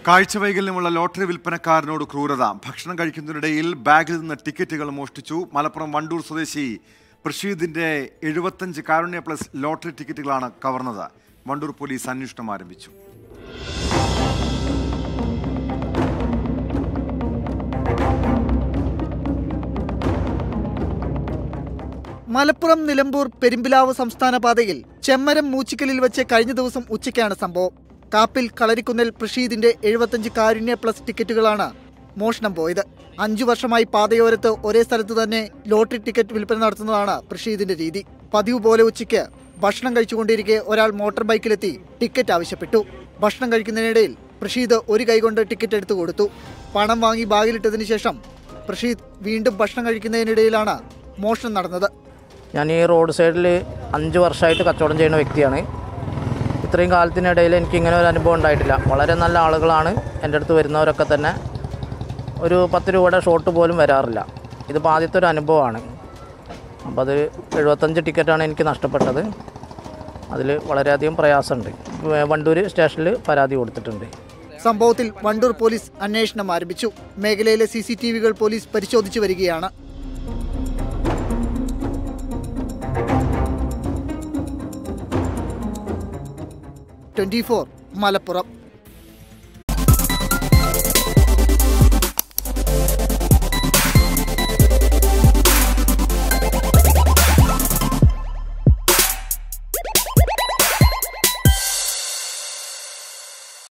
കാഴ്ചവൈകല്യമുള്ള lottery വിൽപ്പനക്കാരനോട് ക്രൂരത ഭക്ഷണം കഴിക്കുന്നതിനിടയിൽ ബാഗിൽ നിന്ന് ടിക്കറ്റുകൾ മോഷ്ടിച്ചു മലപ്പുറം വണ്ടൂർ സ്വദേശി പ്രഷീദിന്റെ എഴുപത്തഞ്ച് കാരുണ്യ പ്ലസ് ലോട്ടറി ടിക്കറ്റുകളാണ് കവർന്നത് വണ്ടൂർ പോലീസ് അന്വേഷണം ആരംഭിച്ചു മലപ്പുറം നിലമ്പൂർ പെരുമ്പിലാവ് സംസ്ഥാന പാതയിൽ ചെമ്മരം മൂച്ചിക്കലിൽ വെച്ച് കഴിഞ്ഞ ദിവസം ഉച്ചയ്ക്കാണ് സംഭവം കാപ്പിൽ കളരിക്കുന്നൽ പ്രഷീദിന്റെ എഴുപത്തഞ്ച് കാരുണ്യ പ്ലസ് ടിക്കറ്റുകളാണ് മോഷണം പോയത് അഞ്ചു വർഷമായി പാതയോരത്ത് ഒരേ സ്ഥലത്ത് തന്നെ ലോട്ടറി ടിക്കറ്റ് വിൽപ്പന നടത്തുന്നതാണ് പ്രഷീദിന്റെ രീതി പതിവ് പോലെ ഉച്ചയ്ക്ക് ഭക്ഷണം കഴിച്ചുകൊണ്ടിരിക്കെ ഒരാൾ മോട്ടോർ ബൈക്കിലെത്തി ടിക്കറ്റ് ആവശ്യപ്പെട്ടു ഭക്ഷണം കഴിക്കുന്നതിനിടയിൽ പ്രഷീദ് ഒരു കൈകൊണ്ട് ടിക്കറ്റ് എടുത്തു കൊടുത്തു പണം വാങ്ങി ബാഗിലിട്ടതിനു ശേഷം പ്രഷീദ് വീണ്ടും ഭക്ഷണം കഴിക്കുന്നതിനിടയിലാണ് മോഷണം നടന്നത് ഞാൻ ഈ റോഡ് സൈഡിൽ അഞ്ച് വർഷമായിട്ട് കച്ചവടം ചെയ്യുന്ന വ്യക്തിയാണ് ഇത്രയും കാലത്തിനിടയിൽ എനിക്ക് ഇങ്ങനെ ഒരു അനുഭവം ഉണ്ടായിട്ടില്ല വളരെ നല്ല ആളുകളാണ് എൻ്റെ അടുത്ത് വരുന്നവരൊക്കെ തന്നെ ഒരു പത്ത് രൂപയുടെ ഷോട്ട് പോലും വരാറില്ല ഇതിപ്പോൾ ആദ്യത്തെ ഒരു അനുഭവമാണ് അപ്പോൾ അത് എഴുപത്തഞ്ച് ടിക്കറ്റാണ് എനിക്ക് നഷ്ടപ്പെട്ടത് അതിൽ വളരെയധികം പ്രയാസമുണ്ട് വണ്ടൂർ സ്റ്റേഷനിൽ പരാതി കൊടുത്തിട്ടുണ്ട് സംഭവത്തിൽ വണ്ടൂർ പോലീസ് അന്വേഷണം ആരംഭിച്ചു മേഖലയിലെ സി സി ടി വികൾ പോലീസ് പരിശോധിച്ചു വരികയാണ് ട്വന്റി ഫോർ മലപ്പുറം